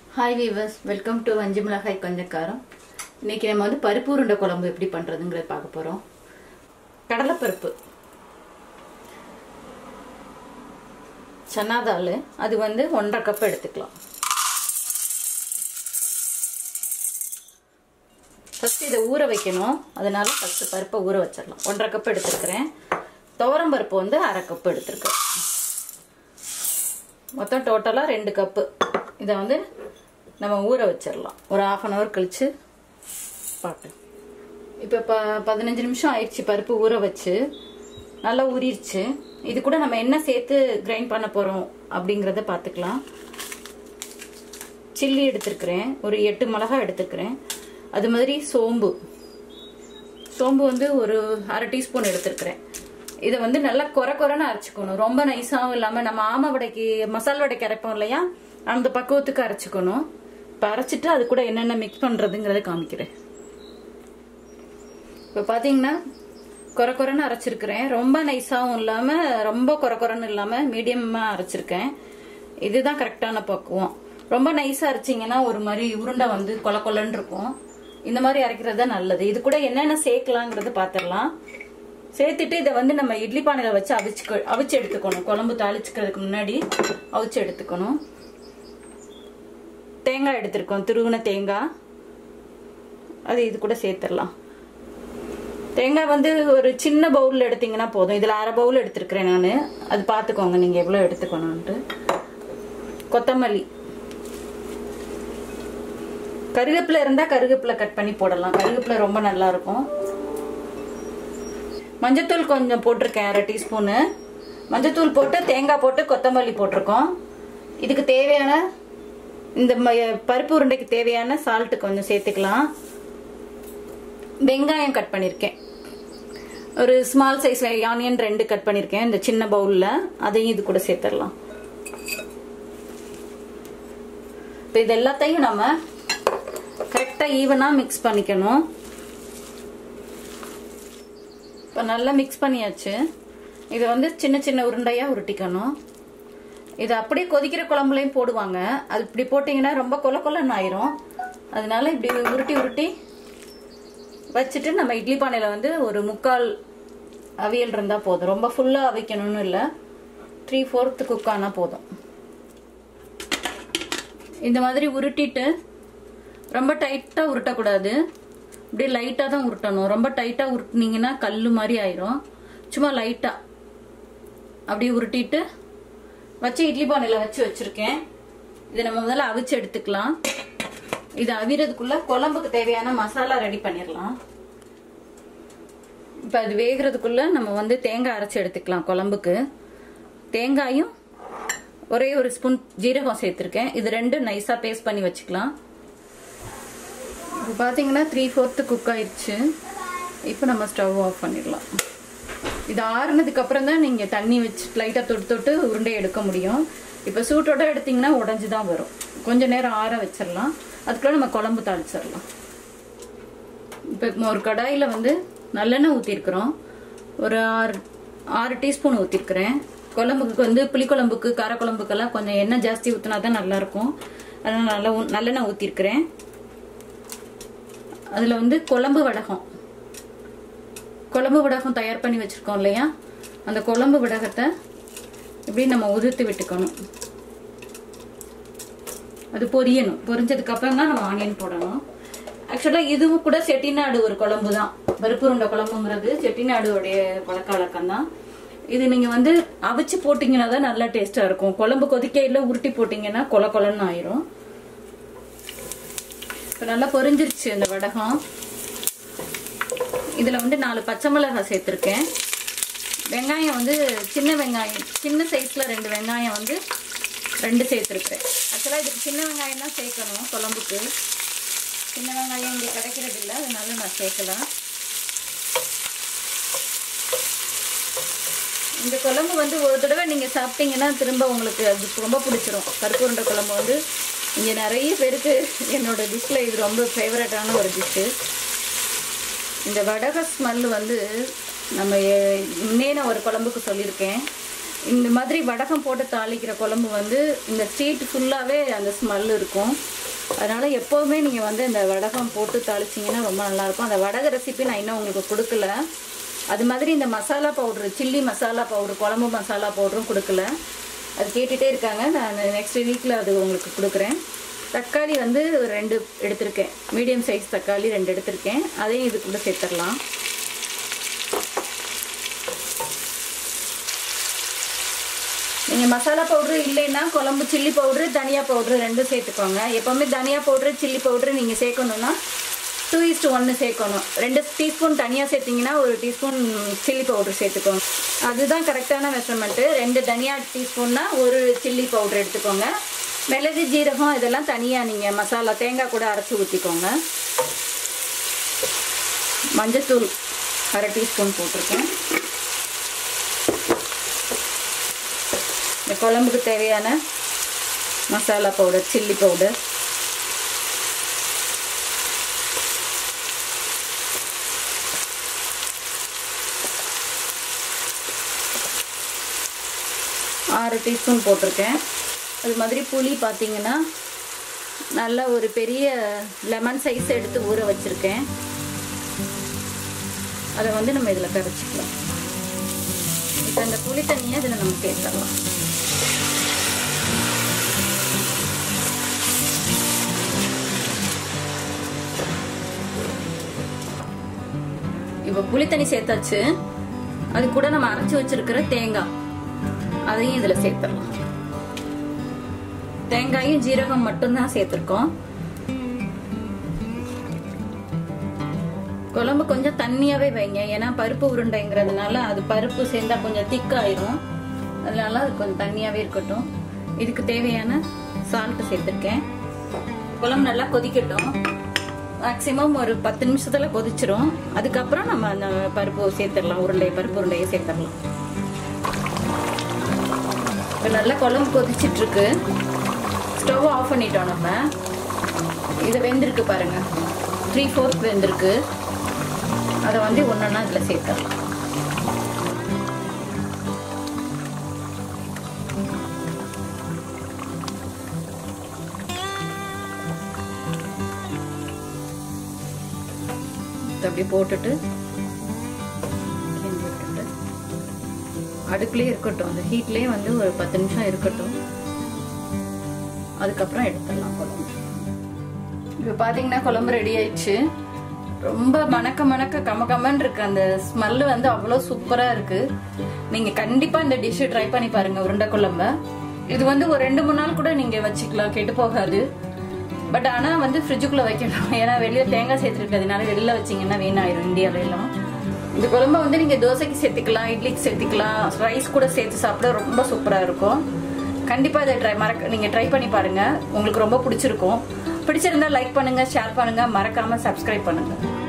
hi viewers welcome to வஞ்சி மிளகாய் கொஞ்சம் காரம் இன்னைக்கு நம்ம வந்து பருப்பு உருண்டை குழம்பு எப்படி பண்ணுறதுங்கிறத பார்க்க போகிறோம் கடலைப்பருப்பு சன்னா தால் அது வந்து ஒன்றரை கப் எடுத்துக்கலாம் ஃபஸ்ட்டு இதை ஊற வைக்கணும் அதனால ஃபஸ்ட்டு பருப்பை ஊற வச்சிடலாம் ஒன்றரை கப் எடுத்துருக்கிறேன் துவரம் பருப்பு வந்து அரை கப் எடுத்துருக்கேன் மொத்தம் டோட்டலாக ரெண்டு கப்பு இதை வந்து நம்ம ஊற வச்சிடலாம் ஒரு ஆஃப் அன் ஹவர் கழித்து பார்க்கலாம் இப்போ ப பதினஞ்சு நிமிஷம் ஆயிடுச்சு பருப்பு ஊற வச்சு நல்லா ஊறிடுச்சு இது கூட நம்ம என்ன சேர்த்து கிரைண்ட் பண்ண போகிறோம் அப்படிங்கிறத பார்த்துக்கலாம் சில்லி எடுத்துருக்கிறேன் ஒரு எட்டு மிளகா எடுத்துக்கிறேன் அது மாதிரி சோம்பு சோம்பு வந்து ஒரு அரை டீஸ்பூன் எடுத்துருக்கிறேன் இதை வந்து நல்லா குறை குறைன்னு அரைச்சிக்கணும் ரொம்ப நைஸாகவும் இல்லாமல் நம்ம ஆமை வடைக்கு மசால் வடைக்கு அரைப்போம் இல்லையா அந்த பக்குவத்துக்கு அரைச்சிக்கணும் இப்போ அரைச்சிட்டு அது கூட என்னென்ன மிக்ஸ் பண்ணுறதுங்கிறத காமிக்கிறேன் இப்போ பார்த்தீங்கன்னா குறை குறைன்னு அரைச்சிருக்கிறேன் ரொம்ப நைஸாகவும் இல்லாமல் ரொம்ப குறை குறைன்னு இல்லாமல் மீடியமாக அரைச்சிருக்கேன் இதுதான் கரெக்டான பக்குவம் ரொம்ப நைஸாக அரைச்சிங்கன்னா ஒரு மாதிரி உருண்டை வந்து கொல கொலன்னு இருக்கும் இந்த மாதிரி அரைக்கிறது தான் நல்லது இது கூட என்னென்ன சேர்க்கலாங்கிறத பார்த்துடலாம் சேர்த்துட்டு இதை வந்து நம்ம இட்லி பானையில் வச்சு அவிச்சு அவிச்சு எடுத்துக்கணும் குழம்பு தாளிச்சுக்கிறதுக்கு முன்னாடி அவிச்சு எடுத்துக்கணும் தேங்காய் எடுத்திருக்கோம் துருவின தேங்காய் அது இது கூட சேர்த்துடலாம் தேங்காய் வந்து ஒரு சின்ன பவுலில் எடுத்தீங்கன்னா போதும் இதில் அரை பவுல் எடுத்துருக்கிறேன் நான் அது பார்த்துக்கோங்க நீங்கள் எவ்வளோ எடுத்துக்கணும்ன்ட்டு கொத்தமல்லி கருவேப்பிலை இருந்தால் கருவேப்பிலை கட் பண்ணி போடலாம் கருவேப்பிலை ரொம்ப நல்லா இருக்கும் மஞ்சத்தூள் கொஞ்சம் போட்டிருக்கேன் அரை டீஸ்பூனு மஞ்சத்தூள் போட்டு தேங்காய் போட்டு கொத்தமல்லி போட்டிருக்கோம் இதுக்கு தேவையான இந்த பருப்பு உருண்டைக்கு தேவையான சால்ட்டு கொஞ்சம் சேர்த்துக்கலாம் வெங்காயம் கட் பண்ணியிருக்கேன் ஒரு ஸ்மால் சைஸ் ஆனியன் ரெண்டு கட் பண்ணியிருக்கேன் இந்த சின்ன பவுலில் அதையும் இது கூட சேர்த்துடலாம் இப்போ இது எல்லாத்தையும் நம்ம கரெக்டாக ஈவனாக மிக்ஸ் பண்ணிக்கணும் இப்போ நல்லா மிக்ஸ் பண்ணியாச்சு இதை வந்து சின்ன சின்ன உருண்டையாக உருட்டிக்கணும் இது அப்படியே கொதிக்கிற குழம்புலையும் போடுவாங்க அது இப்படி போட்டிங்கன்னா ரொம்ப கொல கொலன்னு ஆயிரும் அதனால இப்படி உருட்டி உருட்டி வச்சுட்டு நம்ம இட்லி பானையில் வந்து ஒரு முக்கால் அவியல் இருந்தால் போதும் ரொம்ப ஃபுல்லாக அவிக்கணும்னு இல்லை த்ரீ ஃபோர்த்து குக் ஆனால் போதும் இந்த மாதிரி உருட்டிட்டு ரொம்ப டைட்டாக உருட்டக்கூடாது இப்படியே லைட்டாக தான் உருட்டணும் ரொம்ப டைட்டாக உருட்டினீங்கன்னா கல் மாதிரி ஆயிரும் சும்மா லைட்டாக அப்படியே உருட்டிட்டு வச்சு இட்லி பானையில் வச்சு வச்சுருக்கேன் இதை நம்ம முதல்ல அவிச்சு எடுத்துக்கலாம் இது அவிறதுக்குள்ள குழம்புக்கு தேவையான மசாலா ரெடி பண்ணிடலாம் இப்போ அது வேகிறதுக்குள்ள நம்ம வந்து தேங்காய் அரைச்சி எடுத்துக்கலாம் குழம்புக்கு தேங்காயும் ஒரே ஒரு ஸ்பூன் ஜீரகம் சேர்த்துருக்கேன் இது ரெண்டும் நைஸாக பேஸ்ட் பண்ணி வச்சுக்கலாம் இப்போ பார்த்தீங்கன்னா த்ரீ ஃபோர்த்து குக் ஆயிடுச்சு இப்போ நம்ம ஸ்டவ் ஆஃப் பண்ணிடலாம் இது ஆறுனதுக்கு அப்புறம் தான் நீங்கள் தண்ணி வச்சு லைட்டாக தொட்டு தொட்டு உருண்டை எடுக்க முடியும் இப்போ சூட்டோட எடுத்திங்கன்னா உடஞ்சி தான் வரும் கொஞ்சம் நேரம் ஆற வச்சிடலாம் அதுக்குள்ள நம்ம குழம்பு தாளிச்சிடலாம் இப்போ ஒரு கடாயில் வந்து நல்லெண்ணெய் ஊற்றிருக்கிறோம் ஒரு ஆறு ஆறு டீஸ்பூன் ஊற்றிருக்கிறேன் குழம்புக்கு வந்து புளிக்குழம்புக்கு காரக்குழம்புக்கெல்லாம் கொஞ்சம் எண்ணெய் ஜாஸ்தி ஊற்றினா தான் நல்லாயிருக்கும் அதனால் நல்லா நல்லெண்ணெய் ஊற்றிருக்கிறேன் அதில் வந்து குழம்பு வடகம் குழம்பு வடகம் தயார் பண்ணி வச்சுருக்கோம் இல்லையா அந்த குழம்பு வடகத்தை இப்படி நம்ம உதிர்த்து விட்டுக்கணும் அது பொரியணும் பொரிஞ்சதுக்கு அப்புறம் தான் நம்ம ஆனியன் போடணும் ஆக்சுவலாக இதுவும் கூட செட்டிநாடு ஒரு குழம்பு தான் பருப்பு உருண்டை குழம்புங்கிறது செட்டிநாடுடைய பழக்க வழக்கம் தான் இது நீங்கள் வந்து அவிச்சு போட்டிங்கன்னா தான் நல்லா டேஸ்ட்டாக இருக்கும் குழம்பு கொதிக்கையில் உருட்டி போட்டிங்கன்னா கொல கொலன்னு ஆயிரும் இப்போ நல்லா பொரிஞ்சிருச்சு இந்த வடகம் இதில் வந்து நாலு பச்சை மிளகாய் சேர்த்துருக்கேன் வெங்காயம் வந்து சின்ன வெங்காயம் சின்ன சைஸில் ரெண்டு வெங்காயம் வந்து ரெண்டு சேர்த்துருக்குறேன் ஆக்சுவலாக இதுக்கு சின்ன வெங்காயம் தான் சேர்க்கணும் குழம்புக்கு சின்ன வெங்காயம் இங்கே கிடைக்கிறது இல்லை அதனால நான் சேர்க்கலாம் இந்த குழம்பு வந்து ஒரு தடவை நீங்கள் சாப்பிட்டீங்கன்னா திரும்ப உங்களுக்கு அது ரொம்ப பிடிச்சிரும் பருப்பு உருண்டை குழம்பு வந்து இங்கே நிறைய பேருக்கு என்னோட டிஷ்ஷில் இது ரொம்ப ஃபேவரட்டான ஒரு டிஷ்ஷு இந்த வடக ஸ்மெல் வந்து நம்ம முன்னே நான் ஒரு குழம்புக்கு சொல்லியிருக்கேன் இந்த மாதிரி வடகம் போட்டு தாளிக்கிற குழம்பு வந்து இந்த ஸ்ட்ரீட் ஃபுல்லாகவே அந்த ஸ்மெல் இருக்கும் அதனால எப்போவுமே நீங்கள் வந்து இந்த வடகம் போட்டு தாளிச்சிங்கன்னா ரொம்ப நல்லாயிருக்கும் அந்த வடக ரெசிபி நான் இன்னும் உங்களுக்கு கொடுக்கல அது மாதிரி இந்த masala powder chilli masala powder குழம்பு மசாலா பவுடரும் கொடுக்கல அது கேட்டுகிட்டே இருக்காங்க நான் நெக்ஸ்ட் வீக்கில் அது உங்களுக்கு கொடுக்குறேன் தக்காளி வந்து ஒரு ரெண்டு எடுத்திருக்கேன் மீடியம் சைஸ் தக்காளி ரெண்டு எடுத்திருக்கேன் அதையும் இது கூட சேர்த்துடலாம் நீங்கள் மசாலா பவுட்ரு இல்லைன்னா குழம்பு சில்லி பவுட்ரு தனியா பவுட்ரு ரெண்டும் சேர்த்துக்கோங்க எப்போவுமே தனியா பவுட்ரு சில்லி பவுட்ரு நீங்கள் சேர்க்கணுன்னா டூ இஸ்ட் ஒன்று சேர்க்கணும் ரெண்டு டீஸ்பூன் தனியாக சேர்த்திங்கன்னா ஒரு டீஸ்பூன் சில்லி பவுட்ரு சேர்த்துக்கோங்க அதுதான் கரெக்டான மெஷர்மெண்ட்டு ரெண்டு தனியா டீஸ்பூன்னா ஒரு சில்லி பவுட்ரு எடுத்துக்கோங்க மிளகு ஜீரகம் இதெல்லாம் தனியாக நீங்கள் மசாலா தேங்காய் கூட அரைச்சி ஊற்றிக்கோங்க மஞ்சத்தூள் அரை டீஸ்பூன் போட்டிருக்கேன் இந்த குழம்புக்கு தேவையான மசாலா பவுடர் சில்லி பவுடர் ஆறு டீஸ்பூன் போட்டிருக்கேன் அது மாதிரி புளி பார்த்தீங்கன்னா நல்ல ஒரு பெரிய லெமன் சைஸ் எடுத்து ஊற வச்சுருக்கேன் அதை வந்து நம்ம இதில் கரைச்சிக்கலாம் இப்போ இந்த புளி தண்ணியை இதில் நம்ம சேர்த்துடலாம் இப்போ புளி தண்ணி சேர்த்தாச்சு அது கூட நம்ம அரைச்சி வச்சிருக்கிற தேங்காய் அதையும் இதில் சேர்த்துடலாம் தேங்காயும் ஜீரகம் மட்டும்தான் சேர்த்துருக்கோம் குழம்பு கொஞ்சம் தண்ணியாவே வைங்க ஏன்னா பருப்பு உருண்டைங்கிறதுனால அது பருப்பு சேர்ந்தா கொஞ்சம் திக்காயிரும் அதனால அது கொஞ்சம் தண்ணியாவே இருக்கட்டும் இதுக்கு தேவையான சால்ட் சேர்த்துருக்கேன் குழம்பு நல்லா கொதிக்கட்டும் மேக்சிமம் ஒரு பத்து நிமிஷத்துல கொதிச்சிரும் அதுக்கப்புறம் நம்ம அந்த பருப்பு சேர்த்துடலாம் உருண்டை பருப்பு உருண்டையை சேர்த்துடலாம் இப்போ நல்லா குழம்பு கொதிச்சிட்டு இருக்கு ஸ்டவ் ஆஃப் பண்ணிட்டோம் நம்ம இது வெந்திருக்கு பாருங்க த்ரீ ஃபோர்த் வெந்திருக்கு அதை வந்து ஒன்றா இதில் சேர்த்துடலாம் அப்படியே போட்டுட்டு கிண்டி விட்டுட்டு அடுப்புலேயே இருக்கட்டும் அந்த ஹீட்லேயே வந்து ஒரு பத்து நிமிஷம் இருக்கட்டும் அதுக்கப்புறம் எடுத்துடலாம் குழம்பு இப்போ பார்த்தீங்கன்னா குழம்பு ரெடி ஆயிடுச்சு ரொம்ப மணக்க மணக்க கம கமன்னு இருக்கு அந்த ஸ்மெல்லு வந்து அவ்வளோ சூப்பராக இருக்கு நீங்கள் கண்டிப்பாக இந்த டிஷ்ஷு ட்ரை பண்ணி பாருங்க உருண்டை குழம்ப இது வந்து ஒரு ரெண்டு மூணு நாள் கூட நீங்கள் வச்சுக்கலாம் கெட்டு போகாது பட் ஆனால் வந்து ஃப்ரிட்ஜுக்குள்ளே வைக்கணும் ஏன்னா வெளியே தேங்காய் சேர்த்துருக்கிறதுனால வெளியில் வச்சிங்கன்னா வீணாயிரும் இந்தியாவில எல்லாம் இந்த குழம்ப வந்து நீங்கள் தோசைக்கு சேர்த்துக்கலாம் இட்லிக்கு சேர்த்துக்கலாம் ரைஸ் கூட சேர்த்து சாப்பிட ரொம்ப சூப்பராக இருக்கும் கண்டிப்பாக இதை ட்ரை மறக்க நீங்கள் ட்ரை பண்ணி பாருங்கள் உங்களுக்கு ரொம்ப பிடிச்சிருக்கும் பிடிச்சிருந்தா லைக் பண்ணுங்கள் ஷேர் பண்ணுங்கள் மறக்காமல் சப்ஸ்கிரைப் பண்ணுங்கள்